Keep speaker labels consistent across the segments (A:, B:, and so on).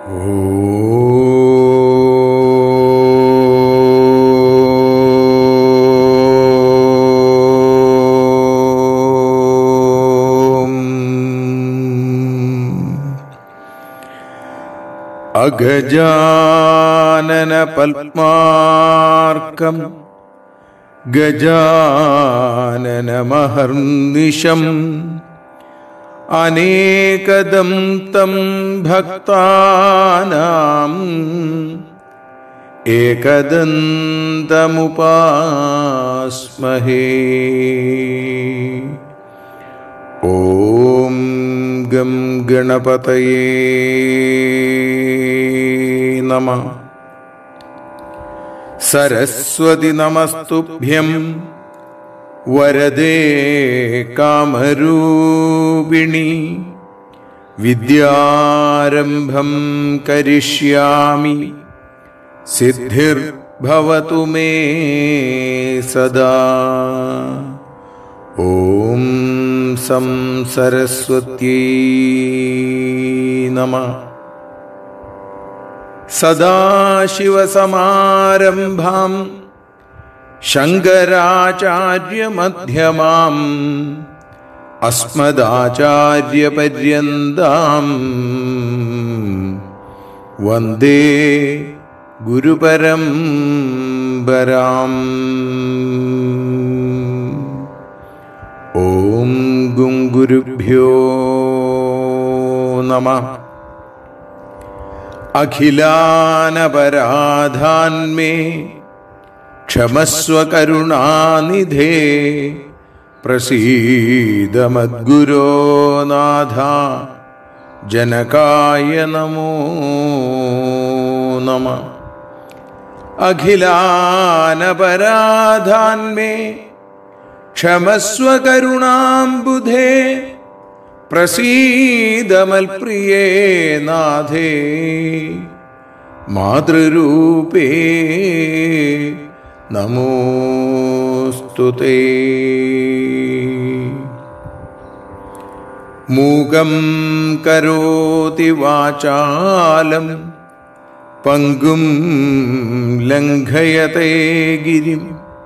A: അഗജാനന പത്മാർക്കം ഗജാനനമഹർനിശം അനേകദം തം ഭക്താനാം ഏകദന്തമുപാസ്മഹേ ഓം ഗം ഗണപതയേ നമ സരസ്വതി നമസ്തുഭ്യം വരദേ കാമരൂപിണി വിദ്യാരംഭം കരിഷ്യാമി സിദ്ധിർഭവതു മേ സദാ ഓം സം സരസ്വത്യൈ നമ സദാശിവസമാരംഭാം ശങ്കരാചാര്യമധ്യമാം അസ്മദാചാര്യപര്യന്താം വന്ദേ ഗുരുപരംപരാം ഓം ഗുങ്കുരുഭ്യോ നമ അഖിലാനപരാധാന്മേ ക്ഷമസ്വ കരുണാനിധേ പ്രസീദമദ്ഗുരോ നാഥ ജനകായ നമോ നമ അഖിലാനപരാധാന്മേ ക്ഷമസ്വ കരുണാംബുധേ പ്രസീദമൽപ്രിയേ നാഥേ മാതൃരൂപേ നമോസ്തു മൂകം കരോതി വാചാലം പങ്കും ലംഘയത്തെ ഗിരിം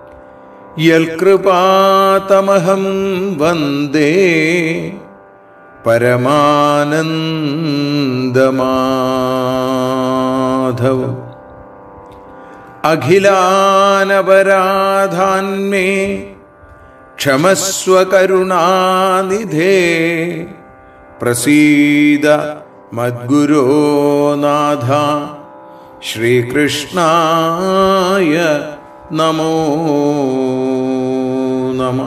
A: യൽകൃപാതമഹം വന്ദേ പരമാനന്ദമാധവം അഖിലാനപരാധാന്മേ ക്ഷമസ്വ കരുണാനിധേ പ്രസീദ മദ്ഗുരോ നാഥ ശ്രീകൃഷ്ണായ നമോ നമ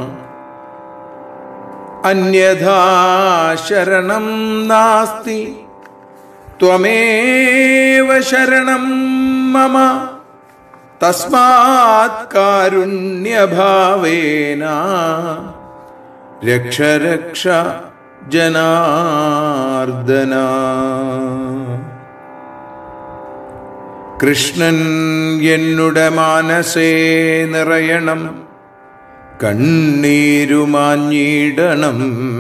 A: അന്യഥാ ശരണം നാസ്തി ത്വമേവ ശരണം മമ തസ്മാത് കാരുണ്യഭാവേന രക്ഷ രക്ഷ ജനാർദ്ദന കൃഷ്ണൻ എന്നുടെ മാനസേ നിറയണം കണ്ണീരുമാഞ്ഞിടണം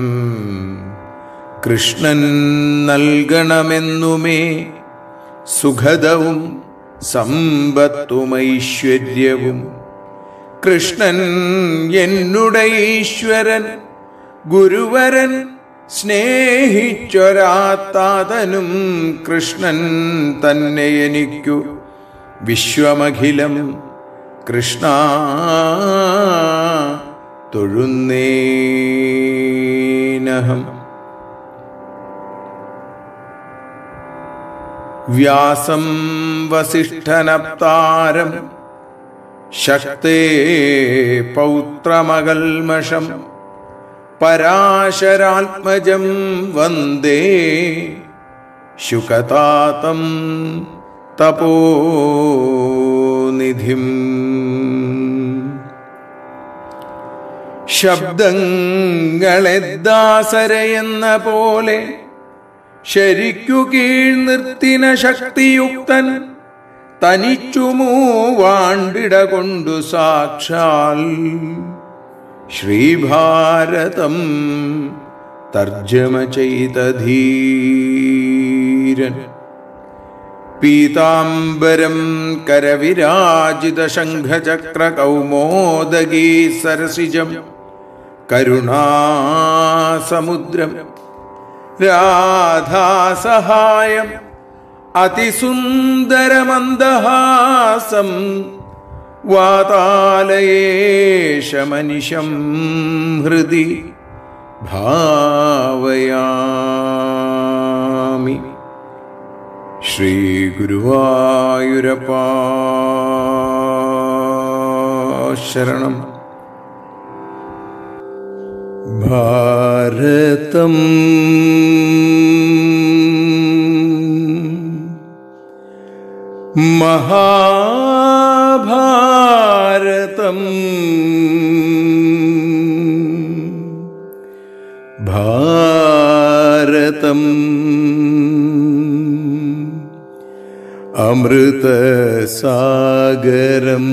A: കൃഷ്ണൻ നൽകണമെന്നുമേ സുഖദവും സമ്പത്തുമൈശ്വര്യവും കൃഷ്ണൻ എന്നുടെ ഈശ്വരൻ ഗുരുവരൻ സ്നേഹിച്ചൊരാത്താതനും കൃഷ്ണൻ തന്നെ എനിക്കു വിശ്വമഖിലം കൃഷ്ണ തൊഴുന്നേനഹം വ്യാസം വസിഷ്ഠനപ്താരം ശക്തേ പൗത്രമകൽമഷം പരാശരാത്മജം വന്ദേ ശുകതാതം തപോനിധിം ശബ്ദങ്ങളെ ദാസരയെന്ന പോലെ ശരിക്കു കീഴ് നിർത്തിന ശക്തിയുക്തൻ തനിച്ചു മൂവാണ്ടിട കൊണ്ടു സാക്ഷാൽ ശ്രീഭാരതം തർജ്ജമ ചെയ്ത ധീരൻ പീതാംബരം കരവിരാജിതശംഖചക്രകൗമോദഗീ സരസിജം കരുണാസമുദ്രം രാധാസഹായം അതിസുന്ദരമന്ദഹാസം വാതാലയേശമനിശം ഹൃദി ഭാവയാമി ശ്രീഗുരുവായൂരപ്പാ ശരണം ഭാരതം മഹാഭാരതം ഭാരതം അമൃതസാഗരം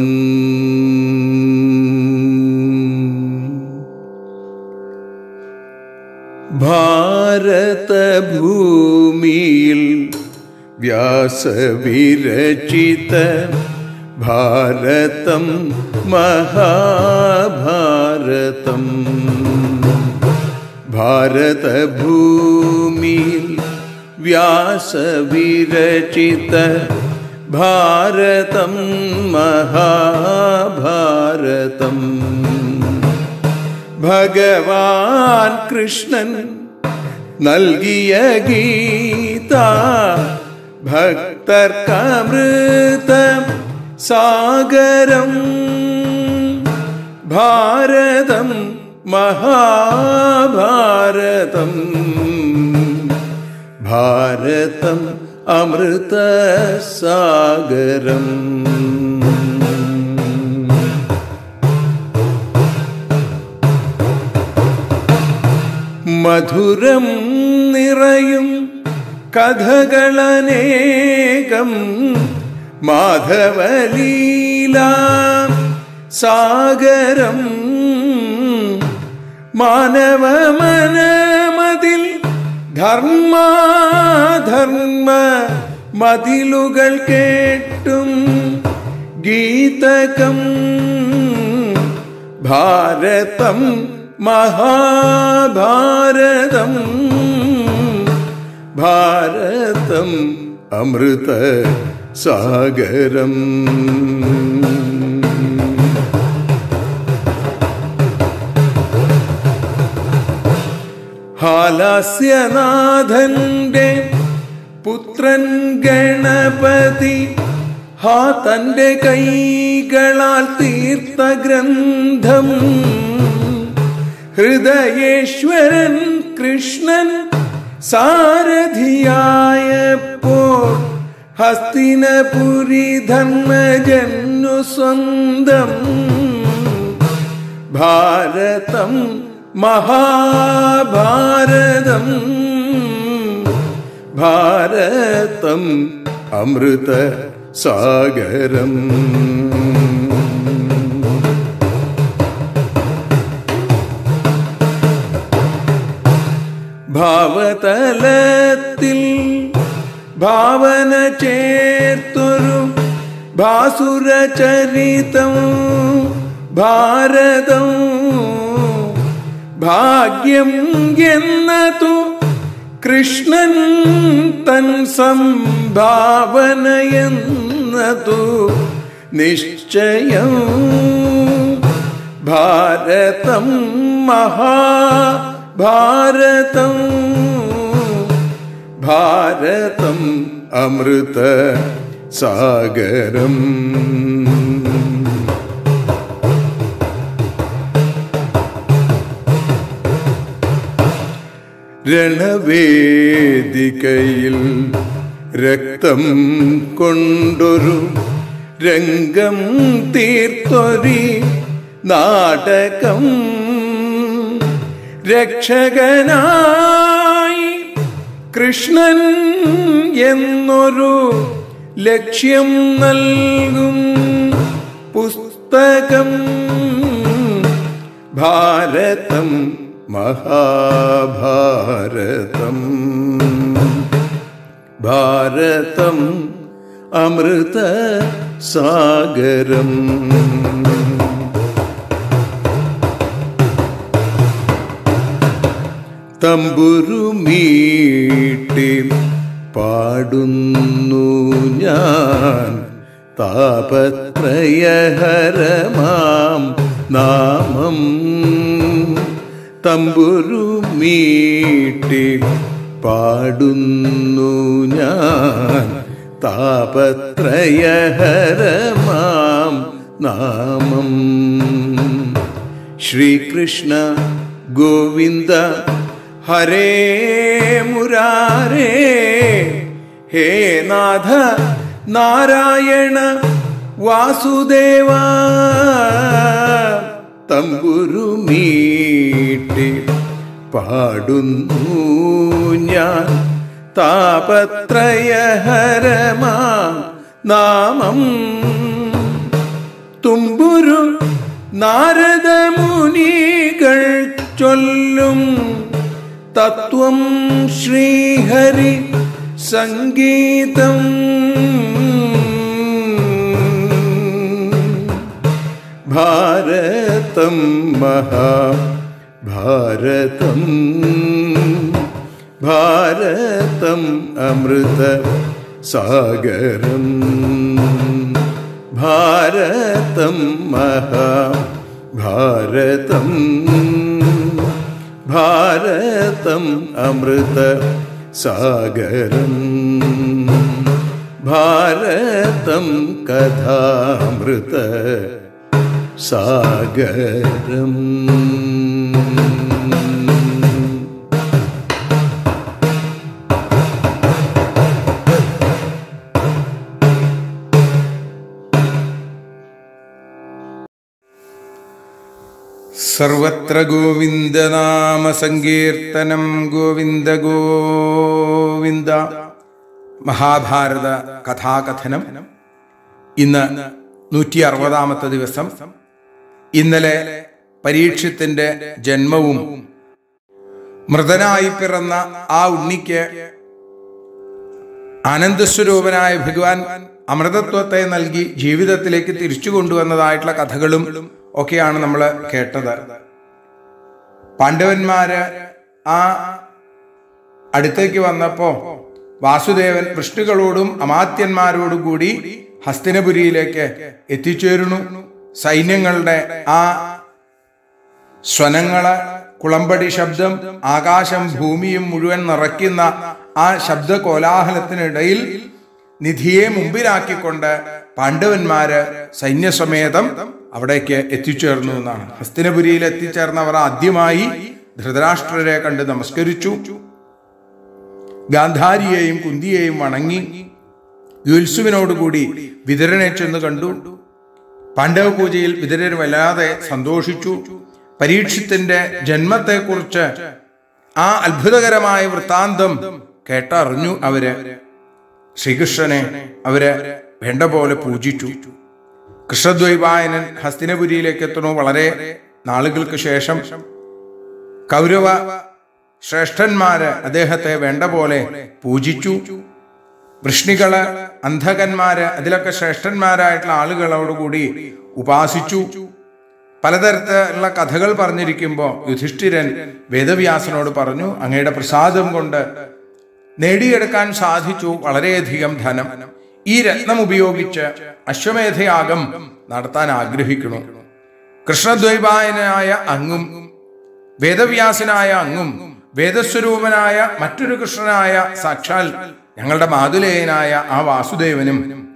A: ഭാരതഭൂമിയിൽ വ്യാസവിരചിത ഭാരതം മഹാഭാരതം ഭാരതഭൂമിയിൽ വ്യാസവിരചിത ഭാരതം മഹാഭാരതം ഭഗവാൻ കൃഷ്ണൻ നൽകിയ ഗീത ഭക്തർക്കമൃത സാഗരം ഭാരതം മഹാഭാരതം ഭാരതം അമൃത സാഗരം മധുരം നിറയും കഥകളനേകം മാധവലീല സാഗരം മാനവ മനമതിൽ ധർമാധർമ്മ മതിലുകൾ കേട്ടും ഗീതകം ഭാരതം മഹാഭാരതം ഭാരതം അമൃത സാഗരം ഹാലാസ്യനാഥന്റെ പുത്രൻ ഗണപതി ഹാ തന്റെ കൈകളാൽ തീർത്ത ഗ്രന്ഥം ഹൃദയേശ്വരൻ കൃഷ്ണൻ സാരഥിയായപ്പോൾ ഹസ്തിനപുരി ധർമ്മജന്നു സ്വന്തം ഭാരതം മഹാഭാരതം ഭാരതം അമൃത സാഗരം ഭാവതലത്തിൽ ഭാവന ചേർത്തൊരു ഭാസുരചരിതം ഭാരതം ഭാഗ്യം എന്നതു കൃഷ്ണൻ തൻ സംഭാവനയെന്നതു നിശ്ചയം ഭാരതം മഹാഭാരതം ഭാരതം അമൃത സാഗരം രണവേദികയിൽ രക്തം കൊണ്ടൊരു രംഗം തീർത്തൊരി നാടകം രക്ഷകനായി കൃഷ്ണൻ എന്നൊരു ലക്ഷ്യം നൽകും പുസ്തകം ഭാരതം മഹാഭാരതം ഭാരതം അമൃത സാഗരം തമ്പുരുമീട്ടി പാടുന്നു ഞാൻ താപത്രയഹരമാം നാമം തമ്പുരുമീട്ടി പാടുന്നു ഞാൻ താപത്രയഹരമാം നാമം ശ്രീകൃഷ്ണ ഗോവിന്ദ ഹരേ മുരാരേ ഹേ നാഥ നാരായണ വാസുദേവ തമ്പുരുമീട്ടി പാടുന്നു ഞാൻ താപത്രയഹരമാ നാമം തുമ്പുരു നാരദമുനികൾ ചൊല്ലും തത്വം ശ്രീഹരി സംഗീതം ഭാരതം മഹാഭാരതം ഭാരതം അമൃത സാഗരം ഭാരതം മഹാഭാരതം ഭാരതം അമൃത സാഗരം ഭാരതം കഥാമൃത സാഗരം സർവത്ര ഗോവിന്ദനാമ സങ്കീർത്തനം ഗോവിന്ദ ഗോവിന്ദ മഹാഭാരത കഥാകഥനം ഇന്ന് നൂറ്റി അറുപതാമത്തെ ദിവസം ഇന്നലെ പരീക്ഷത്തിന്റെ ജന്മവും മൃതനായി പിറന്ന ആ ഉണ്ണിക്ക് ആനന്ദസ്വരൂപനായ ഭഗവാൻ അമൃതത്വത്തെ നൽകി ജീവിതത്തിലേക്ക് തിരിച്ചു കൊണ്ടുവന്നതായിട്ടുള്ള കഥകളും ഒക്കെയാണ് നമ്മൾ കേട്ടത് പാണ്ഡവന്മാര് ആ അടുത്തേക്ക് വന്നപ്പോ വാസുദേവൻ വൃഷ്ടികളോടും അമാത്യന്മാരോടും കൂടി ഹസ്തിനപുരിയിലേക്ക് എത്തിച്ചേരുന്നു സൈന്യങ്ങളുടെ ആ സ്വനങ്ങള് കുളമ്പടി ശബ്ദം ആകാശം ഭൂമിയും മുഴുവൻ നിറയ്ക്കുന്ന ആ ശബ്ദ കോലാഹലത്തിനിടയിൽ നിധിയെ മുമ്പിലാക്കിക്കൊണ്ട് പാണ്ഡവന്മാര് സൈന്യസമേതം അവിടേക്ക് എത്തിച്ചേർന്നു എന്നാണ് ഹസ്തിനപുരിയിൽ എത്തിച്ചേർന്നവർ ആദ്യമായി ധൃതരാഷ്ട്രരെ കണ്ട് നമസ്കരിച്ചു ഗാന്ധാരിയെയും കുന്തിയെയും വണങ്ങി യുത്സുവിനോടുകൂടി വിതരനെ ചെന്ന് കണ്ടു പാണ്ഡവ പൂജയിൽ വിതരൻ വല്ലാതെ സന്തോഷിച്ചു പരീക്ഷത്തിന്റെ ജന്മത്തെക്കുറിച്ച് ആ അത്ഭുതകരമായ വൃത്താന്തം കേട്ടറിഞ്ഞു അവര് ശ്രീകൃഷ്ണനെ അവര് വേണ്ട പോലെ പൂജിച്ചു കൃഷ്ണദ്വൈപായനൻ ഹസ്തിനപുരിയിലേക്ക് എത്തുന്നു വളരെ നാളുകൾക്ക് ശേഷം കൗരവ ശ്രേഷ്ഠന്മാര് അദ്ദേഹത്തെ വേണ്ട പോലെ പൂജിച്ചു വൃഷ്ണികള് അന്ധകന്മാര് അതിലൊക്കെ ശ്രേഷ്ഠന്മാരായിട്ടുള്ള ആളുകളോടുകൂടി ഉപാസിച്ചു പലതരത്തിലുള്ള കഥകൾ പറഞ്ഞിരിക്കുമ്പോൾ യുധിഷ്ഠിരൻ വേദവ്യാസനോട് പറഞ്ഞു അങ്ങയുടെ പ്രസാദം കൊണ്ട് നേടിയെടുക്കാൻ സാധിച്ചു വളരെയധികം ധനം ഈ രത്നം ഉപയോഗിച്ച് അശ്വമേധയാഗം നടത്താൻ ആഗ്രഹിക്കുന്നു കൃഷ്ണദ്വൈപായനായ അങ്ങും വേദവ്യാസനായ അങ്ങും വേദസ്വരൂപനായ മറ്റൊരു കൃഷ്ണനായ സാക്ഷാൽ ഞങ്ങളുടെ മാതുലേയനായ ആ വാസുദേവനും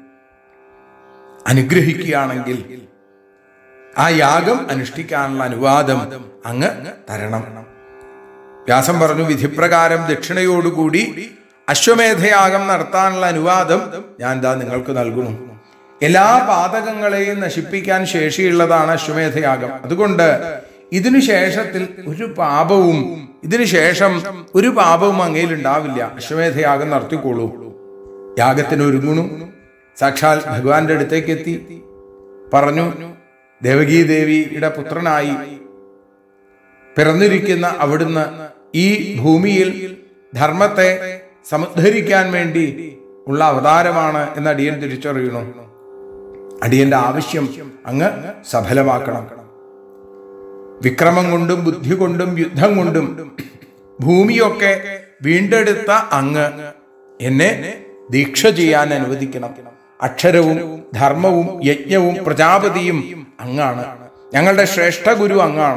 A: അനുഗ്രഹിക്കുകയാണെങ്കിൽ ആ യാഗം അനുഷ്ഠിക്കാനുള്ള അനുവാദം അങ്ങ് തരണം വ്യാസം പറഞ്ഞു വിധിപ്രകാരം ദക്ഷിണയോടുകൂടി അശ്വമേധയാഗം നടത്താനുള്ള അനുവാദം ഞാൻ ദാ നിങ്ങൾക്ക് നൽകുന്നു എല്ലാ പാതകങ്ങളെയും നശിപ്പിക്കാൻ ശേഷിയുള്ളതാണ് അശ്വമേധയാഗം അതുകൊണ്ട് ഇതിനു ശേഷത്തിൽ ഒരു പാപവും ഇതിനു ശേഷം ഒരു പാപവും അങ്ങയിൽ ഉണ്ടാവില്ല അശ്വമേധയാഗം നടത്തിക്കോളൂ യാഗത്തിന് ഒരുങ്ങുന്നു സാക്ഷാൽ ഭഗവാന്റെ അടുത്തേക്ക് എത്തി പറഞ്ഞു ദേവകീ ദേവിയുടെ പുത്രനായി പിറന്നിരിക്കുന്ന അവിടുന്ന് ഈ ഭൂമിയിൽ ധർമ്മത്തെ സമുദ്ധരിക്കാൻ വേണ്ടി ഉള്ള അവതാരമാണ് എന്ന് അടിയൻ തിരിച്ചറിയണു അടിയന്റെ ആവശ്യം അങ്ങ് സഫലമാക്കണം വിക്രമം കൊണ്ടും ബുദ്ധി കൊണ്ടും യുദ്ധം കൊണ്ടും ഭൂമിയൊക്കെ വീണ്ടെടുത്ത അങ്ങ് എന്നെ ദീക്ഷ ചെയ്യാൻ അനുവദിക്കണം അക്ഷരവും ധർമ്മവും യജ്ഞവും പ്രജാപതിയും അങ്ങാണ് ഞങ്ങളുടെ ശ്രേഷ്ഠ ഗുരു അങ്ങാണ്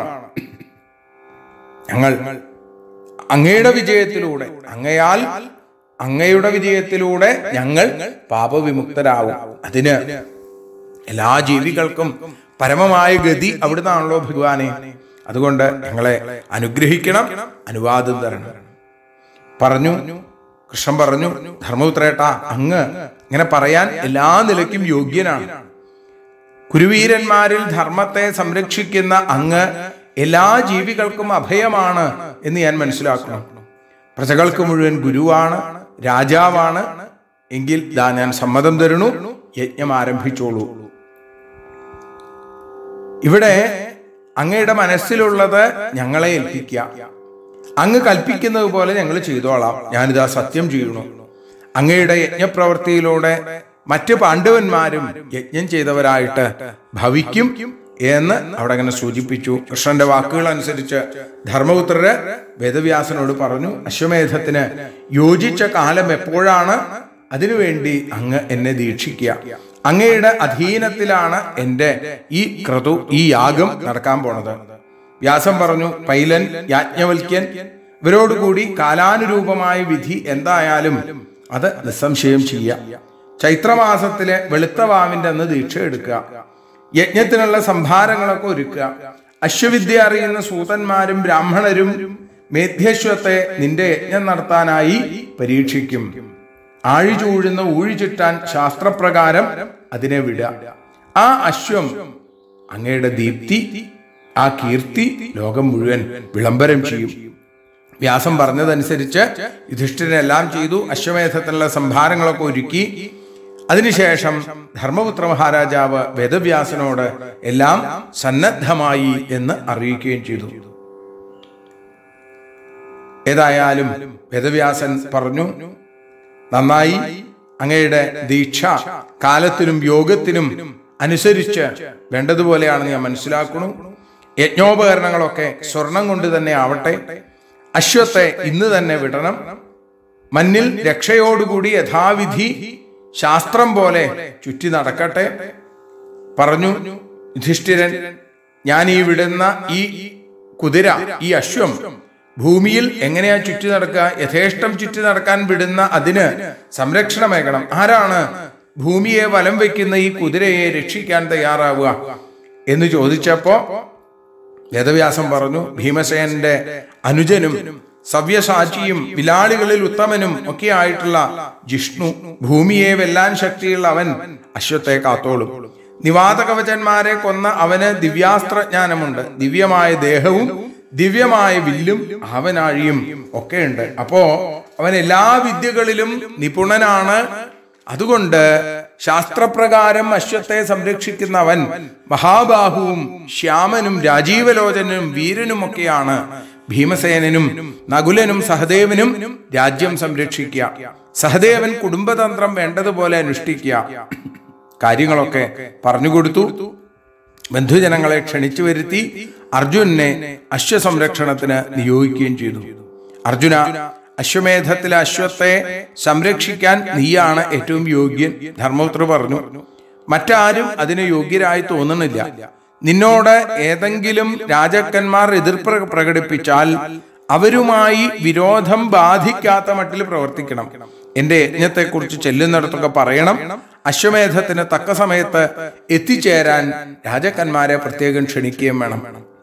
A: ഞങ്ങൾ അങ്ങയുടെ വിജയത്തിലൂടെ അങ്ങയാൽ അങ്ങയുടെ വിജയത്തിലൂടെ ഞങ്ങൾ പാപവിമുക്തരാവും അതിന് എല്ലാ ജീവികൾക്കും പരമമായ ഗതി അവിടുന്നാണല്ലോ ഭഗവാനെ അതുകൊണ്ട് ഞങ്ങളെ അനുഗ്രഹിക്കണം അനുവാദം തരണം പറഞ്ഞു കൃഷ്ണൻ പറഞ്ഞു ധർമ്മപുത്രേട്ട അങ്ങ് ഇങ്ങനെ പറയാൻ എല്ലാ നിലയ്ക്കും യോഗ്യനാണ് കുരുവീരന്മാരിൽ ധർമ്മത്തെ സംരക്ഷിക്കുന്ന അങ്ങ് എല്ലാ ജീവികൾക്കും അഭയമാണ് എന്ന് ഞാൻ മനസ്സിലാക്കണം പ്രജകൾക്ക് മുഴുവൻ ഗുരുവാണ് രാജാവാണ് എങ്കിൽ ദാ ഞാൻ സമ്മതം തരണു യജ്ഞം ആരംഭിച്ചോളൂ ഇവിടെ അങ്ങയുടെ മനസ്സിലുള്ളത് ഞങ്ങളെ ഏൽപ്പിക്കുക അങ്ങ് കൽപ്പിക്കുന്നത് പോലെ ഞങ്ങൾ ചെയ്തോളാം ഞാനിതാ സത്യം ചെയ്യണു അങ്ങയുടെ യജ്ഞപ്രവൃത്തിയിലൂടെ മറ്റ് പാണ്ഡവന്മാരും യജ്ഞം ചെയ്തവരായിട്ട് ഭവിക്കും എന്ന് അവിടെ അങ്ങനെ സൂചിപ്പിച്ചു കൃഷ്ണന്റെ വാക്കുകൾ അനുസരിച്ച് ധർമ്മപുത്രര് വേദവ്യാസനോട് പറഞ്ഞു അശ്വമേധത്തിന് യോജിച്ച കാലം എപ്പോഴാണ് അതിനുവേണ്ടി അങ്ങ് എന്നെ ദീക്ഷിക്കുക അങ്ങയുടെ അധീനത്തിലാണ് എൻ്റെ ഈ ക്രതു ഈ യാഗം നടക്കാൻ പോണത് വ്യാസം പറഞ്ഞു പൈലൻ യാജ്ഞവൽക്യൻ ഇവരോടുകൂടി കാലാനുരൂപമായ വിധി എന്തായാലും അത് നിസ്സംശയം ചെയ്യാം ചൈത്രമാസത്തിലെ വെളുത്ത വാവിന്റെ അന്ന് ദീക്ഷ എടുക്കുക യജ്ഞത്തിനുള്ള സംഭാരങ്ങളൊക്കെ ഒരുക്കുക അശ്വവിദ്യ അറിയുന്ന സൂതന്മാരും ബ്രാഹ്മണരും മേധ്യശ്വത്തെ നിന്റെ യജ്ഞം നടത്താനായി പരീക്ഷിക്കും ആഴി ചൂഴുന്ന ഊഴി ചുറ്റാൻ ശാസ്ത്രപ്രകാരം അതിനെ വിടുക ആ അശ്വം അങ്ങയുടെ ദീപ്തി ആ കീർത്തി ലോകം മുഴുവൻ വിളംബരം ചെയ്യും വ്യാസം പറഞ്ഞതനുസരിച്ച് യുധിഷ്ഠിരനെല്ലാം ചെയ്തു അശ്വമേധത്തിനുള്ള സംഭാരങ്ങളൊക്കെ ഒരുക്കി അതിനുശേഷം ധർമ്മപുത്ര മഹാരാജാവ് വേദവ്യാസനോട് എല്ലാം സന്നദ്ധമായി എന്ന് അറിയിക്കുകയും ചെയ്തു ഏതായാലും വേദവ്യാസൻ പറഞ്ഞു നന്നായി അങ്ങയുടെ ദീക്ഷ കാലത്തിനും യോഗത്തിനും അനുസരിച്ച് വേണ്ടതുപോലെയാണെന്ന് ഞാൻ മനസ്സിലാക്കുന്നു യജ്ഞോപകരണങ്ങളൊക്കെ സ്വർണം കൊണ്ട് തന്നെ ആവട്ടെ അശ്വത്തെ ഇന്ന് തന്നെ വിടണം മഞ്ഞിൽ രക്ഷയോടുകൂടി യഥാവിധി ശാസ്ത്രം പോലെ ചുറ്റി നടക്കട്ടെ പറഞ്ഞു യുധിഷ്ഠിരൻ ഞാൻ ഈ വിടുന്ന ഈ കുതിര ഈ അശ്വം ഭൂമിയിൽ എങ്ങനെയാ ചുറ്റി നടക്കുക യഥേഷ്ടം ചുറ്റി നടക്കാൻ വിടുന്ന അതിന് സംരക്ഷണമേകണം ആരാണ് ഭൂമിയെ വലം വെക്കുന്ന ഈ കുതിരയെ രക്ഷിക്കാൻ തയ്യാറാവുക എന്ന് ചോദിച്ചപ്പോ വേദവ്യാസം പറഞ്ഞു ഭീമസേനന്റെ അനുജനും സവ്യസാചിയും വിലാളികളിൽ ഉത്തമനും ഒക്കെ ആയിട്ടുള്ള ജിഷ്ണു ഭൂമിയെ വെല്ലാൻ ശക്തിയുള്ള അവൻ അശ്വത്തെ കാത്തോളും നിവാത കവചന്മാരെ കൊന്ന അവന് ദിവ്യാസ്ത്രജ്ഞാനമുണ്ട് ദിവ്യമായ ദേഹവും ദിവ്യമായ വില്ലും അവനാഴിയും ഒക്കെ ഉണ്ട് അപ്പോ അവൻ എല്ലാ വിദ്യകളിലും നിപുണനാണ് അതുകൊണ്ട് ശാസ്ത്രപ്രകാരം അശ്വത്തെ സംരക്ഷിക്കുന്ന അവൻ മഹാബാഹുവും ശ്യാമനും രാജീവലോചനും വീരനുമൊക്കെയാണ് ഭീമസേനനും നകുലനും സഹദേവനും രാജ്യം സംരക്ഷിക്കുക സഹദേവൻ കുടുംബതന്ത്രം വേണ്ടതുപോലെ അനുഷ്ഠിക്കുക കാര്യങ്ങളൊക്കെ പറഞ്ഞുകൊടുത്തു ബന്ധുജനങ്ങളെ ക്ഷണിച്ചു വരുത്തി അർജുനെ അശ്വസംരക്ഷണത്തിന് നിയോഗിക്കുകയും ചെയ്തു അർജുന അശ്വമേധത്തിലെ അശ്വത്തെ സംരക്ഷിക്കാൻ നീയാണ് ഏറ്റവും യോഗ്യൻ ധർമ്മപുത്ര പറഞ്ഞു മറ്റാരും അതിന് യോഗ്യരായി തോന്നുന്നില്ല നിന്നോട് ഏതെങ്കിലും രാജാക്കന്മാർ എതിർപ്പ് പ്രകടിപ്പിച്ചാൽ അവരുമായി വിരോധം ബാധിക്കാത്ത മട്ടിൽ പ്രവർത്തിക്കണം എന്റെ യജ്ഞത്തെക്കുറിച്ച് ചെല്ലുന്നിടത്തൊക്കെ പറയണം അശ്വമേധത്തിന് തക്ക സമയത്ത് എത്തിച്ചേരാൻ രാജാക്കന്മാരെ പ്രത്യേകം ക്ഷണിക്കുകയും വേണം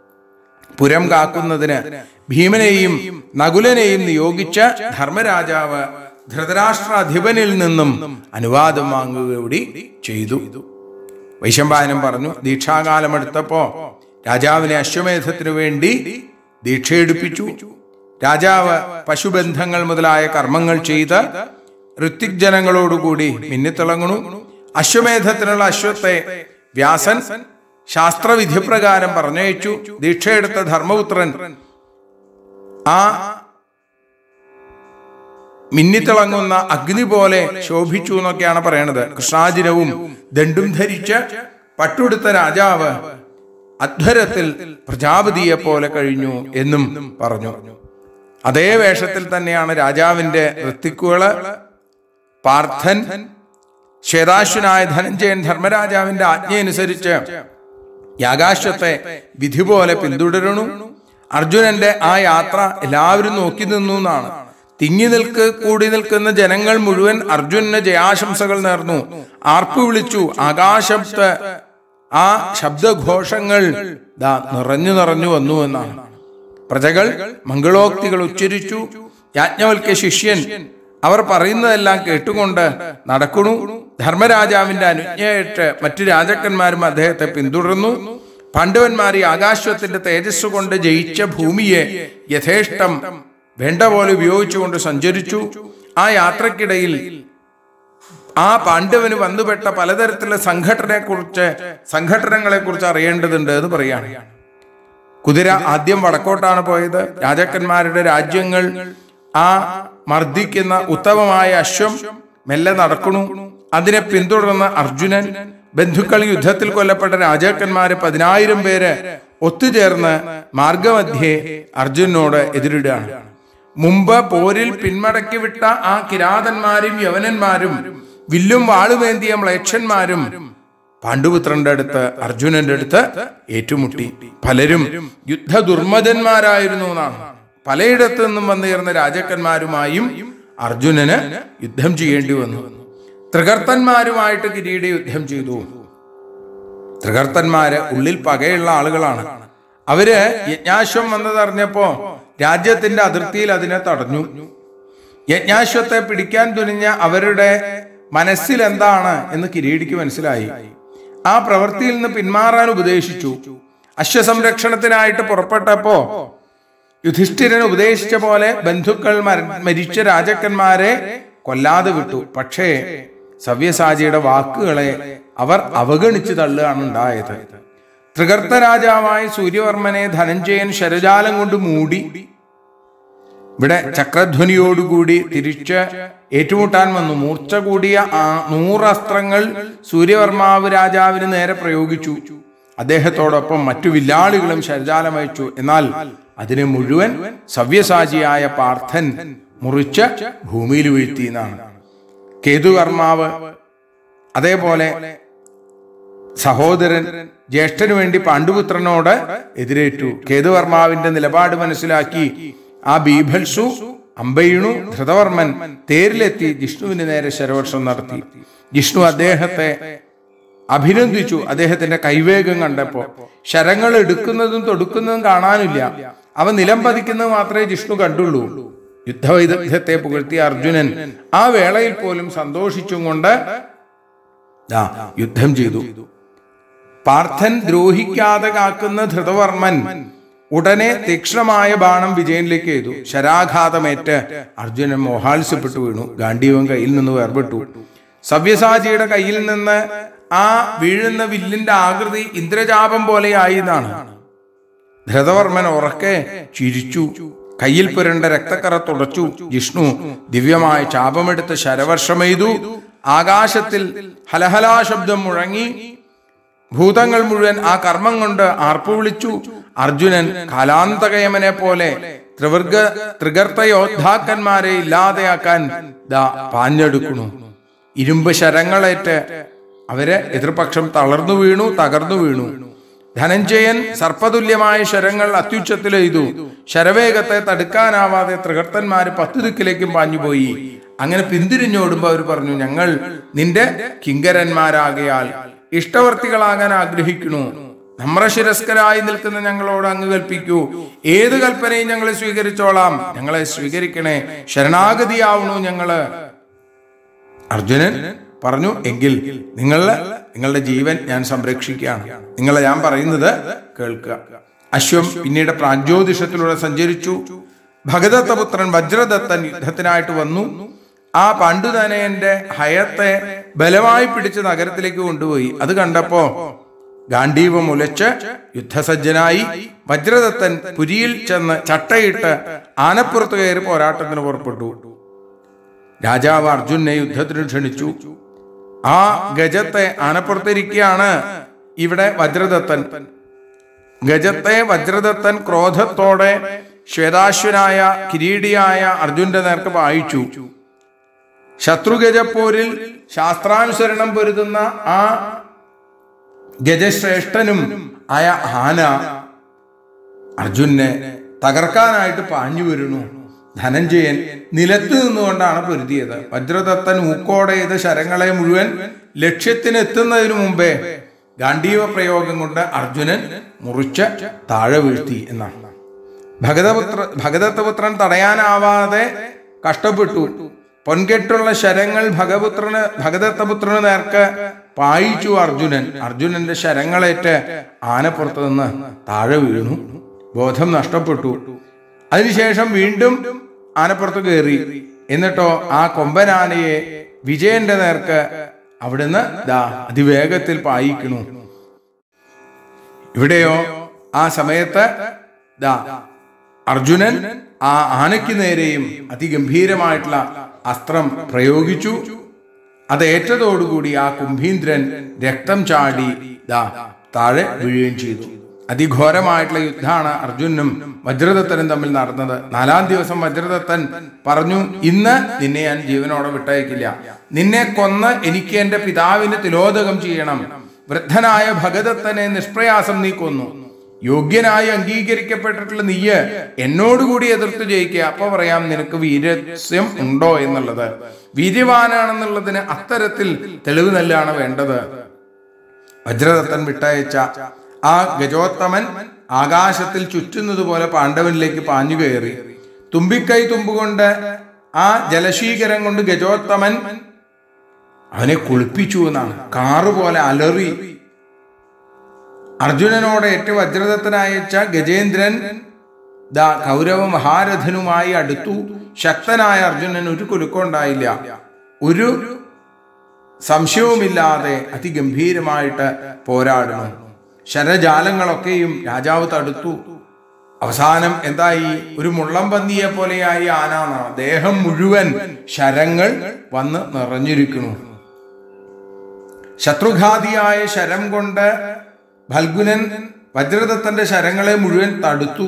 A: പുരം കാക്കുന്നതിന് ഭീമനെയും നകുലനെയും നിയോഗിച്ച ധർമ്മരാജാവ് ധൃതരാഷ്ട്ര അധിപനിൽ നിന്നും അനുവാദം വാങ്ങുക കൂടി ചെയ്തു വൈശമ്പായനം പറഞ്ഞു ദീക്ഷാകാലമെടുത്തപ്പോ രാജാവിനെ അശ്വമേധത്തിനു വേണ്ടി ദീക്ഷയെടുപ്പിച്ചു രാജാവ് പശുബന്ധങ്ങൾ മുതലായ കർമ്മങ്ങൾ ചെയ്ത് ഋത്വിക് ജനങ്ങളോടുകൂടി മിന്നിത്തിളങ്ങണു അശ്വമേധത്തിനുള്ള അശ്വത്തെ വ്യാസൻ ശാസ്ത്രവിധിപ്രകാരം പറഞ്ഞയച്ചു ദീക്ഷയെടുത്ത ധർമ്മപുത്രൻ ആ മിന്നിത്തിളങ്ങുന്ന അഗ്നി പോലെ ശോഭിച്ചു എന്നൊക്കെയാണ് പറയണത് കൃഷ്ണാജിനവും ദണ്ടും ധരിച്ച് പട്ടുടുത്ത രാജാവ് അധ്വരത്തിൽ പ്രജാപതിയെ പോലെ കഴിഞ്ഞു എന്നും പറഞ്ഞു അതേ വേഷത്തിൽ തന്നെയാണ് രാജാവിന്റെ ഋത്തിക്കുകള് പാർത്ഥൻ ശ്വേതാശ്വനായ ധനഞ്ജയൻ ധർമ്മരാജാവിന്റെ ആജ്ഞയനുസരിച്ച് യാകാശ്വത്തെ വിധി പോലെ പിന്തുടരണു അർജുനന്റെ ആ യാത്ര എല്ലാവരും നോക്കി നിന്നു എന്നാണ് തിങ്ങി നിൽക്ക് കൂടി നിൽക്കുന്ന ജനങ്ങൾ മുഴുവൻ അർജുനന് ജയാശംസകൾ നേർന്നു ആർപ്പു വിളിച്ചു ആകാശത്ത് ആ ശബ്ദഘോഷങ്ങൾ ദാ നിറഞ്ഞു നിറഞ്ഞു വന്നു എന്നാണ് പ്രജകൾ മംഗളോക്തികൾ ഉച്ചരിച്ചു യാജ്ഞവൽക്യ ശിഷ്യൻ അവർ പറയുന്നതെല്ലാം കേട്ടുകൊണ്ട് നടക്കണു ധർമ്മരാജാവിന്റെ അനുജ്ഞയേറ്റ് മറ്റു രാജാക്കന്മാരും അദ്ദേഹത്തെ പിന്തുടർന്നു പാണ്ഡവന്മാർ ഈ ആകാശത്തിന്റെ തേജസ് കൊണ്ട് ജയിച്ച ഭൂമിയെ യഥേഷ്ടം വേണ്ട പോലെ ഉപയോഗിച്ചുകൊണ്ട് സഞ്ചരിച്ചു ആ യാത്രക്കിടയിൽ ആ പാണ്ഡവന് വന്നുപെട്ട പലതരത്തിലുള്ള സംഘടനയെ കുറിച്ച് സംഘടനകളെ കുറിച്ച് അറിയേണ്ടതുണ്ട് എന്ന് പറയാണ് കുതിര ആദ്യം വടക്കോട്ടാണ് പോയത് രാജാക്കന്മാരുടെ രാജ്യങ്ങൾ ആ മർദ്ദിക്കുന്ന ഉത്തമമായ അശ്വം മെല്ലെ നടക്കണു അതിനെ പിന്തുടർന്ന് അർജുനൻ ബന്ധുക്കൾ യുദ്ധത്തിൽ കൊല്ലപ്പെട്ട രാജാക്കന്മാര് പതിനായിരം പേര് ഒത്തുചേർന്ന് മാർഗമധ്യേ അർജുനോട് എതിരിടുകയാണ് മുമ്പ് പോരിൽ പിന്മടക്കി വിട്ട ആ കിരാതന്മാരും യവനന്മാരും വില്ലും വാളുമേന്തിയ മ്ലേച്ഛന്മാരും പാണ്ഡുപുത്രന്റെ അടുത്ത് അർജുനന്റെ അടുത്ത് ഏറ്റുമുട്ടി പലരും യുദ്ധ ദുർമതന്മാരായിരുന്നു എന്നാണ് പലയിടത്തു നിന്നും വന്നുയർന്ന രാജാക്കന്മാരുമായും അർജുനന് യുദ്ധം ചെയ്യേണ്ടി വന്നു ത്രികർത്തന്മാരുമായിട്ട് കിരീടി യുദ്ധം ചെയ്തു ത്രികർത്തന്മാര് ഉള്ളിൽ പകയുള്ള ആളുകളാണ് അവര് യജ്ഞാശ്വം വന്നതറിഞ്ഞപ്പോ രാജ്യത്തിന്റെ അതിർത്തിയിൽ അതിനെ തടഞ്ഞു യജ്ഞാശ്വത്തെ പിടിക്കാൻ തുനിഞ്ഞ അവരുടെ മനസ്സിൽ എന്താണ് എന്ന് കിരീടിക്ക് മനസ്സിലായി ആ പ്രവൃത്തിയിൽ നിന്ന് പിന്മാറാൻ ഉപദേശിച്ചു അശ്വസംരക്ഷണത്തിനായിട്ട് പുറപ്പെട്ടപ്പോ യുധിഷ്ഠിരൻ ഉപദേശിച്ച പോലെ ബന്ധുക്കൾ മര- മരിച്ച രാജാക്കന്മാരെ കൊല്ലാതെ വിട്ടു പക്ഷേ സവ്യസാചിയുടെ വാക്കുകളെ അവർ അവഗണിച്ചു തള്ളുകയാണ് ഉണ്ടായത് ത്രികർത്ത രാജാവായ സൂര്യവർമ്മനെ ധനഞ്ജയൻ ശരജാലം കൊണ്ട് മൂടി ഇവിടെ ചക്രധ്വനിയോടുകൂടി തിരിച്ച് ഏറ്റുമുട്ടാൻ വന്നു മൂർച്ച കൂടിയ ആ നൂറസ്ത്രങ്ങൾ സൂര്യവർമാവ് രാജാവിന് നേരെ പ്രയോഗിച്ചു അദ്ദേഹത്തോടൊപ്പം മറ്റു വില്ലാളികളും ശരജാലം അയച്ചു എന്നാൽ അതിനെ മുഴുവൻ സവ്യസാചിയായ പാർത്ഥൻ മുറിച്ച് ഭൂമിയിൽ വീഴ്ത്തി എന്നാണ് കേതുകർമാവ് അതേപോലെ സഹോദരൻ ജ്യേഷ്ഠനു വേണ്ടി പാണ്ഡുപുത്രനോട് എതിരേറ്റു കേതുവർമാവിന്റെ നിലപാട് മനസ്സിലാക്കി ആ ബീഭത്സു അമ്പയിണു ധൃതവർമ്മൻ തേരിലെത്തി ജിഷ്ണുവിന് നേരെ ശരവർഷം നടത്തി ജിഷ്ണു അദ്ദേഹത്തെ അഭിനന്ദിച്ചു അദ്ദേഹത്തിന്റെ കൈവേഗം കണ്ടപ്പോ ശരങ്ങൾ എടുക്കുന്നതും തൊടുക്കുന്നതും കാണാനില്ല അവ നിലം പതിക്കുന്നത് മാത്രമേ ജിഷ്ണു കണ്ടുള്ളൂ യുദ്ധവൈദഗ്ധ്യത്തെ പുകഴ്ത്തിയ അർജുനൻ ആ വേളയിൽ പോലും സന്തോഷിച്ചും കൊണ്ട് ദാ യുദ്ധം ചെയ്തു പാർത്ഥൻ ദ്രോഹിക്കാതെ കാക്കുന്ന ധൃതവർമ്മൻ ഉടനെ തീക്ഷ്ണമായ ബാണം വിജയനിലേക്ക് ചെയ്തു ശരാഘാതമേറ്റ് അർജുനൻ മോഹാത്സ്യപ്പെട്ടു വീണു ഗാന്ഡീവൻ കയ്യിൽ നിന്ന് വേർപെട്ടു സവ്യസാചിയുടെ കയ്യിൽ നിന്ന് ആ വീഴുന്ന വില്ലിന്റെ ആകൃതി ഇന്ദ്രജാപം പോലെയായി എന്നാണ് ധൃതവർമ്മൻ ഉറക്കെ ചിരിച്ചു കയ്യിൽ പുരണ്ട രക്തക്കറ തുടച്ചു ജിഷ്ണു ദിവ്യമായ ചാപമെടുത്ത് ശരവർഷമെയ്തു ആകാശത്തിൽ ഹലഹലാ ശബ്ദം മുഴങ്ങി ഭൂതങ്ങൾ മുഴുവൻ ആ കർമ്മം കൊണ്ട് ആർപ്പു വിളിച്ചു അർജുനൻ കാലാന്തകയമനെ പോലെ ത്രിവർഗ ത്രികർത്ത യോദ്ധാക്കന്മാരെ ഇല്ലാതെയാക്കാൻ ദാ പാഞ്ഞെടുക്കുന്നു ഇരുമ്പ് ശരങ്ങളേറ്റ് അവരെ എതിർപക്ഷം തളർന്നു വീണു തകർന്നു വീണു ധനഞ്ജയൻ സർപ്പതുല്യമായ ശരങ്ങൾ അത്യുച്ചത്തിലെയ്തു ശരവേഗത്തെ തടുക്കാനാവാതെ ത്രികർത്തന്മാര് പത്തു ദിക്കിലേക്കും പാഞ്ഞുപോയി അങ്ങനെ പിന്തിരിഞ്ഞോടുമ്പോ അവർ പറഞ്ഞു ഞങ്ങൾ നിന്റെ കിങ്കരന്മാരാകയാൽ ഇഷ്ടവർത്തികളാകാൻ ആഗ്രഹിക്കുന്നു നമ്രശിരസ്കരായി നിൽക്കുന്ന ഞങ്ങളോട് അങ്ങ് കൽപ്പിക്കൂ ഏത് കൽപ്പനയും ഞങ്ങളെ സ്വീകരിച്ചോളാം ഞങ്ങളെ സ്വീകരിക്കണേ ശരണാഗതിയാവണു ഞങ്ങള് അർജുനൻ പറഞ്ഞു എങ്കിൽ നിങ്ങളെ നിങ്ങളുടെ ജീവൻ ഞാൻ സംരക്ഷിക്കുകയാണ് നിങ്ങളെ ഞാൻ പറയുന്നത് കേൾക്കുക അശ്വം പിന്നീട് പ്രാജ്യോതിഷത്തിലൂടെ സഞ്ചരിച്ചു ഭഗദത്തപുത്രൻ വജ്രദത്തൻ യുദ്ധത്തിനായിട്ട് വന്നു ആ പണ്ടുതനയന്റെ ഹയത്തെ ബലമായി പിടിച്ച് നഗരത്തിലേക്ക് കൊണ്ടുപോയി അത് കണ്ടപ്പോ ഗാന്ഡീവം ഉലച്ച് യുദ്ധസജ്ജനായി വജ്രദത്തൻ പുരിയിൽ ചെന്ന് ചട്ടയിട്ട് ആനപ്പുറത്ത് കയറി പോരാട്ടത്തിന് പുറപ്പെട്ടു രാജാവ് അർജുനെ യുദ്ധത്തിന് ക്ഷണിച്ചു ആ ഗജത്തെ ആനപ്പുറത്തിരിക്കുകയാണ് ഇവിടെ വജ്രദത്തൻ ഗജത്തെ വജ്രദത്തൻ ക്രോധത്തോടെ ശ്വേതാശ്വനായ കിരീടിയായ അർജുന്റെ നേർക്ക് പായിച്ചു ശത്രുഗജപ്പോരിൽ ശാസ്ത്രാനുസരണം പൊരുതുന്ന ആ ഗജശ്രേഷ്ഠനും ആയ ആന അർജുനെ തകർക്കാനായിട്ട് പാഞ്ഞു വരുന്നു ധനഞ്ജയൻ നിലത്ത് നിന്നുകൊണ്ടാണ് പൊരുതിയത് വജ്രദത്തൻ ഊക്കോടെ ചെയ്ത ശരങ്ങളെ മുഴുവൻ ലക്ഷ്യത്തിനെത്തുന്നതിനു മുമ്പേ ഗാന്ധീവ പ്രയോഗം കൊണ്ട് അർജുനൻ മുറിച്ച് താഴെ വീഴ്ത്തി എന്നാണ് ഭഗതപുത്ര ഭഗതത്വപുത്രൻ തടയാനാവാതെ കഷ്ടപ്പെട്ടു പൊൻകെട്ടുള്ള ശരങ്ങൾ ഭഗപുത്രന് ഭഗദത്തപുത്രന് നേർക്ക് പായിച്ചു അർജുനൻ അർജുനന്റെ ശരങ്ങളേറ്റ് ആനപ്പുറത്ത് നിന്ന് താഴെ വീണു ബോധം നഷ്ടപ്പെട്ടു അതിനുശേഷം വീണ്ടും ആനപ്പുറത്ത് കയറി എന്നിട്ടോ ആ കൊമ്പനാനയെ വിജയന്റെ നേർക്ക് അവിടുന്ന് ദാ അതിവേഗത്തിൽ പായിക്കണു ഇവിടെയോ ആ സമയത്ത് ദാ അർജുനൻ ആ ആനയ്ക്ക് നേരെയും അതിഗംഭീരമായിട്ടുള്ള അസ്ത്രം പ്രയോഗിച്ചു അത് ഏറ്റതോടുകൂടി ആ കുംഭീന്ദ്രൻ രക്തം ചാടി ദാ താഴെ വീഴുകയും ചെയ്തു അതിഘോരമായിട്ടുള്ള യുദ്ധമാണ് അർജുനും വജ്രദത്തനും തമ്മിൽ നടന്നത് നാലാം ദിവസം വജ്രദത്തൻ പറഞ്ഞു ഇന്ന് നിന്നെ ഞാൻ ജീവനോടെ വിട്ടയക്കില്ല നിന്നെ കൊന്ന് എനിക്ക് എന്റെ പിതാവിന് തിലോദകം ചെയ്യണം വൃദ്ധനായ ഭഗദത്തനെ നിഷ്പ്രയാസം നീ കൊന്നു യോഗ്യനായി അംഗീകരിക്കപ്പെട്ടിട്ടുള്ള നീയ് എന്നോടുകൂടി എതിർത്ത് ജയിക്കുക അപ്പൊ പറയാം നിനക്ക് വീരസ്യം ഉണ്ടോ എന്നുള്ളത് വീര്യവാനാണെന്നുള്ളതിന് അത്തരത്തിൽ തെളിവ് നല്ലാണ് വേണ്ടത് വജ്രദത്തൻ വിട്ടയച്ച ആ ഗജോത്തമൻ ആകാശത്തിൽ ചുറ്റുന്നത് പോലെ പാണ്ഡവനിലേക്ക് പാഞ്ഞു കയറി തുമ്പിക്കൈ തുമ്പുകൊണ്ട് ആ ജലശീകരം കൊണ്ട് ഗജോത്തമൻ അവനെ കുളിപ്പിച്ചു എന്നാണ് കാറ് പോലെ അലറി അർജുനനോട് ഏറ്റ വജ്രദത്തനയച്ച ഗജേന്ദ്രൻ ദാ കൗരവ മഹാരഥനുമായി അടുത്തു ശക്തനായ അർജുനൻ ഒരു കുലുക്കമുണ്ടായില്ല ഒരു സംശയവുമില്ലാതെ അതിഗംഭീരമായിട്ട് പോരാടണം ശരജാലങ്ങളൊക്കെയും രാജാവ് തടുത്തു അവസാനം എന്തായി ഒരു മുള്ളം പന്നിയെ പോലെയായി ആനാണ് ദേഹം മുഴുവൻ ശരങ്ങൾ വന്ന് നിറഞ്ഞിരിക്കുന്നു ശത്രുഘാതിയായ ശരം കൊണ്ട് ഫൽഗുനൻ വജ്രദത്തന്റെ ശരങ്ങളെ മുഴുവൻ തടുത്തു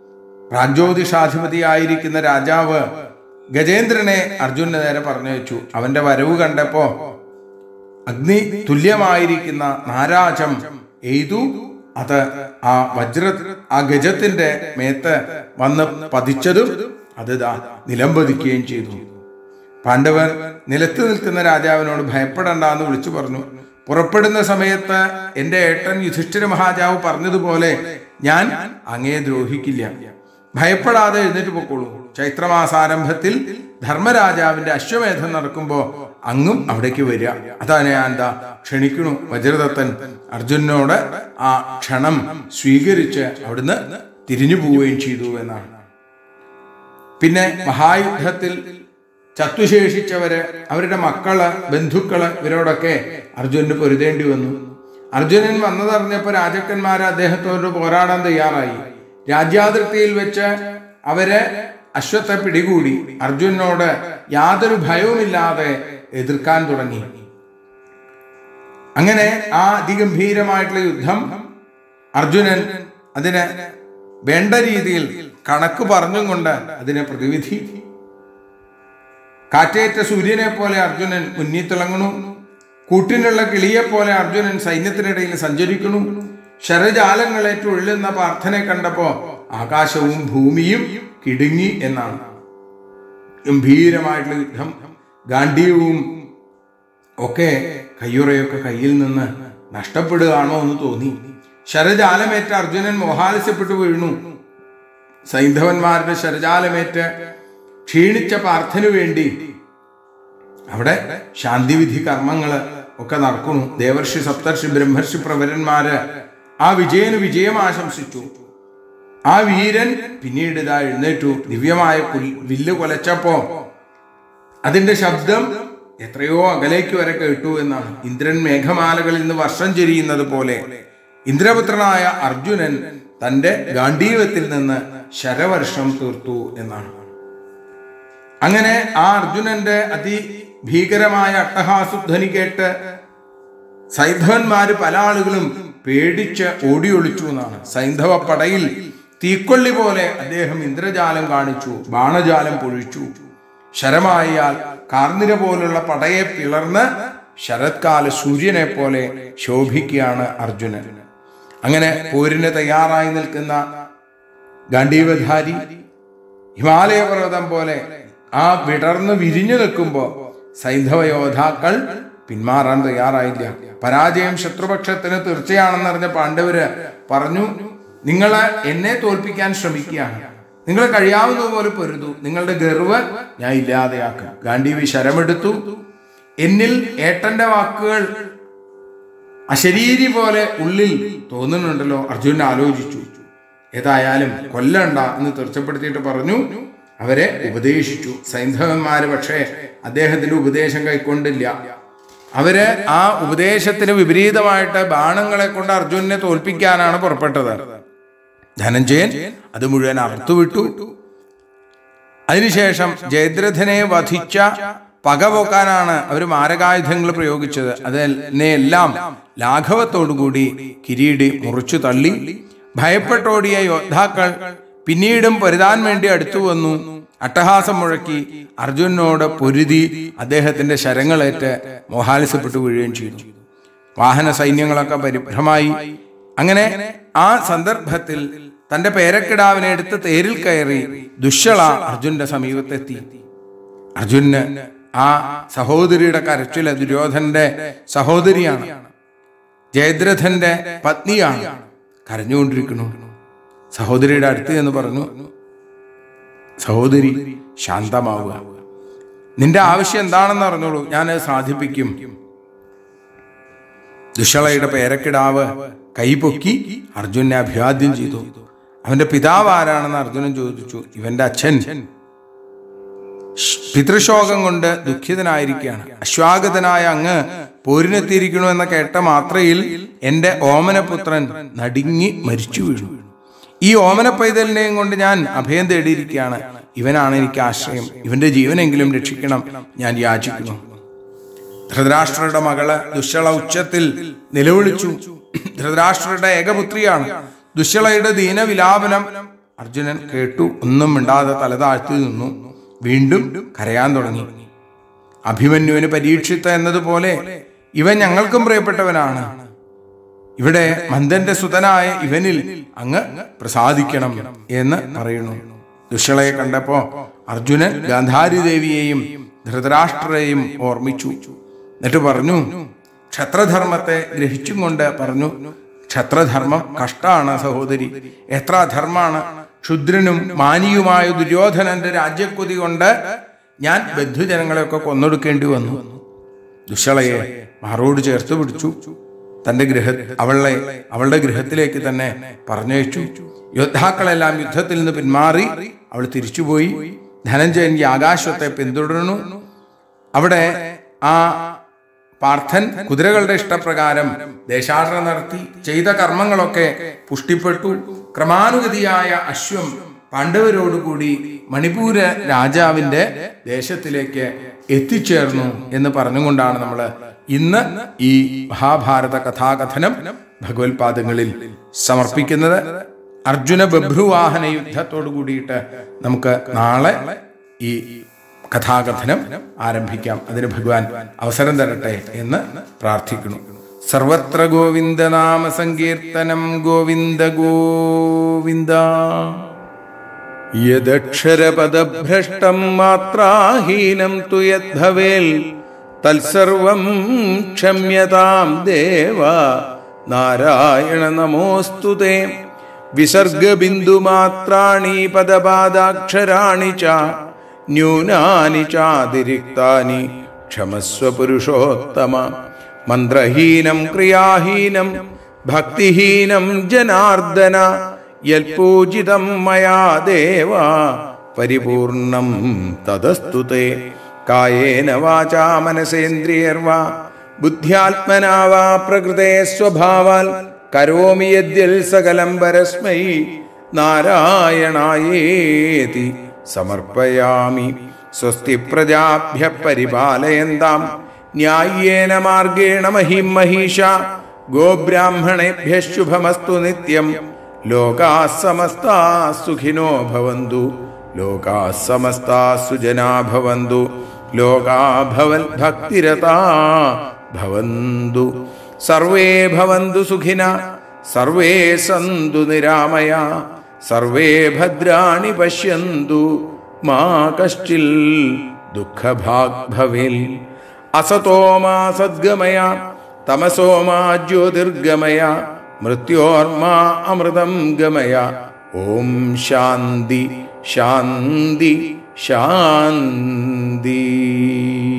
A: പ്രാഗ്ജ്യോതിഷാധിപതിയായിരിക്കുന്ന രാജാവ് ഗജേന്ദ്രനെ അർജുനന് നേരെ പറഞ്ഞു വെച്ചു അവന്റെ വരവ് കണ്ടപ്പോ അഗ്നി തുല്യമായിരിക്കുന്ന നാരാജം എയ്തു അത് ആ വജ്ര ആ ഗജത്തിന്റെ മേത്ത് വന്ന് പതിച്ചതും അത് ദാ നിലംപതിക്കുകയും ചെയ്തു പാണ്ഡവർ നിലത്ത് നിൽക്കുന്ന രാജാവിനോട് ഭയപ്പെടണ്ട എന്ന് വിളിച്ചു പറഞ്ഞു പുറപ്പെടുന്ന സമയത്ത് എന്റെ ഏട്ടൻ യുധിഷ്ഠിര മഹാരാജാവ് പറഞ്ഞതുപോലെ ഞാൻ അങ്ങേ ദ്രോഹിക്കില്ല ഭയപ്പെടാതെ എഴുന്നേറ്റ് പൊക്കോളൂ ചൈത്രമാസാരംഭത്തിൽ ധർമ്മരാജാവിന്റെ അശ്വമേധം നടക്കുമ്പോ അങ്ങും അവിടേക്ക് വരിക അതാണ് ഞാൻ എന്താ ക്ഷണിക്കണു വജ്രദത്തൻ അർജുനോട് ആ ക്ഷണം സ്വീകരിച്ച് അവിടുന്ന് തിരിഞ്ഞു പോവുകയും ചെയ്തു എന്നാണ് പിന്നെ മഹായുദ്ധത്തിൽ ചത്തുശേഷിച്ചവര് അവരുടെ മക്കള് ബന്ധുക്കള് ഇവരോടൊക്കെ അർജുനന് പൊരുതേണ്ടി വന്നു അർജുനൻ വന്നതറിഞ്ഞപ്പോൾ രാജാക്കന്മാർ അദ്ദേഹത്തോട് പോരാടാൻ തയ്യാറായി രാജ്യാതിർത്തിയിൽ വെച്ച് അവര് അശ്വത്തെ പിടികൂടി അർജുനനോട് യാതൊരു ഭയവുമില്ലാതെ എതിർക്കാൻ തുടങ്ങി അങ്ങനെ ആ അതിഗംഭീരമായിട്ടുള്ള യുദ്ധം അർജുനൻ അതിന് വേണ്ട രീതിയിൽ കണക്ക് പറഞ്ഞും കൊണ്ട് അതിനെ പ്രതിവിധി കാറ്റേറ്റ സൂര്യനെ പോലെ അർജുനൻ മുന്നിൽ തിളങ്ങുന്നു കൂട്ടിനുള്ള കിളിയെ പോലെ അർജുനൻ സൈന്യത്തിനിടയിൽ സഞ്ചരിക്കുന്നു ശരജാലങ്ങളേറ്റ് ഒഴുകുന്ന പ്രാർത്ഥനയെ കണ്ടപ്പോ ആകാശവും ഭൂമിയും കിടുങ്ങി എന്നാണ് ഗംഭീരമായിട്ടുള്ള യുദ്ധം ഗാന്ഡീയവും ഒക്കെ കയ്യുറയൊക്കെ കയ്യിൽ നിന്ന് നഷ്ടപ്പെടുകയാണോ എന്ന് തോന്നി ശരജാലമേറ്റ അർജുനൻ മോഹാലസ്യപ്പെട്ടു വീണു സൈന്ധവന്മാരുടെ ശരജാലമേറ്റ് ക്ഷീണിച്ച പാർത്ഥനു വേണ്ടി അവിടെ ശാന്തിവിധി കർമ്മങ്ങള് ഒക്കെ നടക്കുന്നു ദേവർഷി സപ്തർഷി ബ്രഹ്മർഷി പ്രവരന്മാര് ആ വിജയന് വിജയം ആശംസിച്ചു ആ വീരൻ പിന്നീട് ഇതാ എഴുന്നേറ്റു ദിവ്യമായ പുൽ- വില്ല് കൊലച്ചപ്പോ അതിന്റെ ശബ്ദം എത്രയോ അകലേക്ക് വരെ കേട്ടു എന്നാണ് ഇന്ദ്രൻ മേഘമാലകളിൽ നിന്ന് വർഷം ചെരിയുന്നത് പോലെ ഇന്ദ്രപുത്രനായ അർജുനൻ തന്റെ ഗാന്ധീവത്തിൽ നിന്ന് ശരവർഷം തീർത്തു എന്നാണ് അങ്ങനെ ആ അർജുനന്റെ അതിഭീകരമായ അട്ടഹാസുധ്വനി കേട്ട് സൈന്ധവന്മാര് പല ആളുകളും പേടിച്ച് ഓടിയൊളിച്ചു എന്നാണ് സൈന്ധവ പടയിൽ തീക്കൊള്ളി പോലെ അദ്ദേഹം ഇന്ദ്രജാലം കാണിച്ചു ബാണജാലം പൊഴിച്ചു ശരമായാൽ കാർന്നിര പോലുള്ള പടയെ പിളർന്ന് ശരത്കാല സൂര്യനെ പോലെ ശോഭിക്കുകയാണ് അർജുനൻ അങ്ങനെ പോരിന് തയ്യാറായി നിൽക്കുന്ന ഗാന്ധീവധാരി ഹിമാലയ പർവ്വതം പോലെ ആ വിടർന്ന് വിരിഞ്ഞു നിൽക്കുമ്പോൾ സൈന്ധവ യോദ്ധാക്കൾ പിന്മാറാൻ തയ്യാറായില്ല പരാജയം ശത്രുപക്ഷത്തിന് തീർച്ചയാണെന്നറിഞ്ഞ പാണ്ഡവര് പറഞ്ഞു നിങ്ങൾ എന്നെ തോൽപ്പിക്കാൻ ശ്രമിക്കുകയാണ് നിങ്ങൾ കഴിയാവുന്നതുപോലെ പൊരുതു നിങ്ങളുടെ ഗർവ് ഞാൻ ഇല്ലാതെയാക്കും ഗാന്ധീവി ശരമെടുത്തു എന്നിൽ ഏട്ടന്റെ വാക്കുകൾ അശരീരി പോലെ ഉള്ളിൽ തോന്നുന്നുണ്ടല്ലോ അർജുനൻ ആലോചിച്ചു ഏതായാലും കൊല്ലണ്ട എന്ന് തീർച്ചപ്പെടുത്തിയിട്ട് പറഞ്ഞു അവരെ ഉപദേശിച്ചു സൈന്ധവന്മാര് പക്ഷേ അദ്ദേഹത്തിന്റെ ഉപദേശം കൈക്കൊണ്ടില്ല അവര് ആ ഉപദേശത്തിന് വിപരീതമായിട്ട് ബാണങ്ങളെ കൊണ്ട് അർജുനനെ തോൽപ്പിക്കാനാണ് പുറപ്പെട്ടത് ധനഞ്ജയൻ അത് മുഴുവൻ അറുത്തുവിട്ടു അതിനുശേഷം ജയദ്രഥനെ വധിച്ച പകപോക്കാനാണ് അവർ മാരകായുധങ്ങൾ പ്രയോഗിച്ചത് അതിനെല്ലാം ലാഘവത്തോടുകൂടി കിരീടി മുറിച്ചു തള്ളി ഭയപ്പെട്ടോടിയ യോദ്ധാക്കൾ പിന്നീടും പൊരുതാൻ വേണ്ടി അടുത്തു വന്നു അട്ടഹാസം മുഴക്കി അർജുനോട് പൊരുതി അദ്ദേഹത്തിന്റെ ശരങ്ങളേറ്റ് മോഹാലസ്യപ്പെട്ടു വീഴുകയും ചെയ്തു വാഹന സൈന്യങ്ങളൊക്കെ പരിഭ്രമായി അങ്ങനെ ആ സന്ദർഭത്തിൽ തന്റെ പേരക്കിടാവിനെ എടുത്ത് തേരിൽ കയറി ദുശ്ശള അർജുന്റെ സമീപത്തെത്തി അർജുന് ആ സഹോദരിയുടെ കരച്ചില് ദുര്യോധന്റെ സഹോദരിയാണ് ജയദ്രഥന്റെ പത്നിയാണ് കരഞ്ഞുകൊണ്ടിരിക്കുന്നു സഹോദരിയുടെ അടുത്ത് എന്ന് പറഞ്ഞു സഹോദരി ശാന്തമാവുക നിന്റെ ആവശ്യം എന്താണെന്ന് അറിഞ്ഞോളൂ ഞാനത് സാധിപ്പിക്കും ദുഷളയുടെ പേരക്കിടാവ് കൈപൊക്കി അർജുനെ അഭിവാദ്യം ചെയ്തു അവന്റെ പിതാവ് ആരാണെന്ന് അർജുനൻ ചോദിച്ചു ഇവന്റെ അച്ഛൻ പിതൃശോകം കൊണ്ട് ദുഃഖിതനായിരിക്കുകയാണ് അശ്വാഗതനായ അങ്ങ് പോരിനെത്തിയിരിക്കണു എന്ന കേട്ട മാത്രയിൽ എന്റെ ഓമനപുത്രൻ നടുങ്ങി മരിച്ചു വീണു ഈ ഓമന പൈതലിനെയും കൊണ്ട് ഞാൻ അഭയം തേടിയിരിക്കുകയാണ് ഇവനാണ് എനിക്ക് ആശ്രയം ഇവന്റെ ജീവനെങ്കിലും രക്ഷിക്കണം ഞാൻ യാചിക്കുന്നു ധൃതരാഷ്ട്രയുടെ മകള് ദുശ്ശള ഉച്ചത്തിൽ നിലവിളിച്ചു ധൃതരാഷ്ട്രയുടെ ഏകപുത്രിയാണ് ദുശ്ശളയുടെ ദീനവിലാപനം അർജുനൻ കേട്ടു ഒന്നും മിണ്ടാതെ തല താഴ്ത്തി നിന്നു വീണ്ടും കരയാൻ തുടങ്ങി അഭിമന്യുവിന് പരീക്ഷിത്ത എന്നതുപോലെ ഇവൻ ഞങ്ങൾക്കും പ്രിയപ്പെട്ടവനാണ് ഇവിടെ മന്ദന്റെ സുതനായ ഇവനിൽ അങ്ങ് പ്രസാദിക്കണം എന്ന് പറയുന്നു ദുഷളയെ കണ്ടപ്പോ അർജുനൻ ഗാന്ധാരി ദേവിയെയും ധൃതരാഷ്ട്രയെയും ഓർമ്മിച്ചു എന്നിട്ട് പറഞ്ഞു ക്ഷത്രധർമ്മത്തെ ഗ്രഹിച്ചും കൊണ്ട് പറഞ്ഞു ക്ഷത്രധർമ്മം കഷ്ടാണ് സഹോദരി എത്ര അധർമാണ് ക്ഷുദ്രനും മാനിയുമായ ദുര്യോധനന്റെ രാജ്യക്കൊതി കൊണ്ട് ഞാൻ ബന്ധുജനങ്ങളെയൊക്കെ കൊന്നൊടുക്കേണ്ടി വന്നു ദുഷളയെ മാറോട് ചേർത്ത് പിടിച്ചു തന്റെ ഗൃഹ അവളെ അവളുടെ ഗൃഹത്തിലേക്ക് തന്നെ പറഞ്ഞയച്ചു യോദ്ധാക്കളെല്ലാം യുദ്ധത്തിൽ നിന്ന് പിന്മാറി അവൾ തിരിച്ചുപോയി ധനഞ്ജയൻ ഈ ആകാശത്തെ പിന്തുടർന്നു അവിടെ ആ പാർത്ഥൻ കുതിരകളുടെ ഇഷ്ടപ്രകാരം ദേശാടനം നടത്തി ചെയ്ത കർമ്മങ്ങളൊക്കെ പുഷ്ടിപ്പെട്ടു ക്രമാനുഗതിയായ അശ്വം പാണ്ഡവരോടുകൂടി മണിപ്പൂര രാജാവിന്റെ ദേശത്തിലേക്ക് എത്തിച്ചേർന്നു എന്ന് പറഞ്ഞുകൊണ്ടാണ് നമ്മൾ ഇന്ന് ഈ മഹാഭാരത കഥാകഥനം ഭഗവത്പാദങ്ങളിൽ സമർപ്പിക്കുന്നത് അർജുന ബഭ്രുവാഹന യുദ്ധത്തോടു കൂടിയിട്ട് നമുക്ക് നാളെ ഈ കഥാകഥനം ആരംഭിക്കാം അതിന് ഭഗവാൻ അവസരം തരട്ടെ എന്ന് പ്രാർത്ഥിക്കുന്നു സർവത്ര ഗോവിന്ദ നാമ സങ്കീർത്തനം ഗോവിന്ദ ഗോവിന്ദ യദക്ഷരപദഭ്രഷ്ടം മാത്രാഹീനം തു യദ്ഭവേൽ തത്സർവം ക്ഷമ്യതാം ദേവ നാരായണ നമോസ്തു തേ വിസർഗബിന്ദുമാത്രാണി പദപാദാക്ഷരാണി ച ന്യൂനാനി ചാതിരിക്താനി ക്ഷമസ്വ പുരുഷോത്തമ മന്ത്രഹീനം ക്രിയാഹീനം ഭക്തിഹീനം ജനാർദ്ദന യൽപൂജിതം മയാ ദേവ പരിപൂർണം തദസ്തു തേ കായേന വാചാ മനസേന്ദ്രിയർവാ ബുദ്ധ്യാത്മനാ വാ പ്രകൃതേ സ്വഭാവാൽ കരോമി യദ്യൽ സകലം പരസ്മൈ നാരായണായേതി സമർപ്പയാമി സ്വസ്തി പ്രജാഭ്യ പരിപാലയന്താം ന്യായേന മാർഗേണ മഹിം മഹീഷ ഗോബ്രാഹ്മണേഭ്യ ശുഭമസ്തു നിത്യം ലോകാ സമസ്താ സുഖിനോ ഭവന്തു ലോകാ സമസ്താ സുജനാ ഭവന്തു ലോകാ ഭവൻ ഭക്തിരതാ ഭവന്തു സർവേ ഭവന്തു സുഖിന സർവേ സന്തു നിരാമയ സർവേ ഭദ്രാണി പശ്യന്തു മാ കശ്ചിൽ ദുഃഖഭാഗ് ഭവേൽ അസതോ മാ സദ്ഗമയ തമസോ മാ ജ്യോതിർഗമയ മൃത്യോർമാ അമൃതം ഗമയ ഓം ശാന്തി ശാന്തി ശാന്തി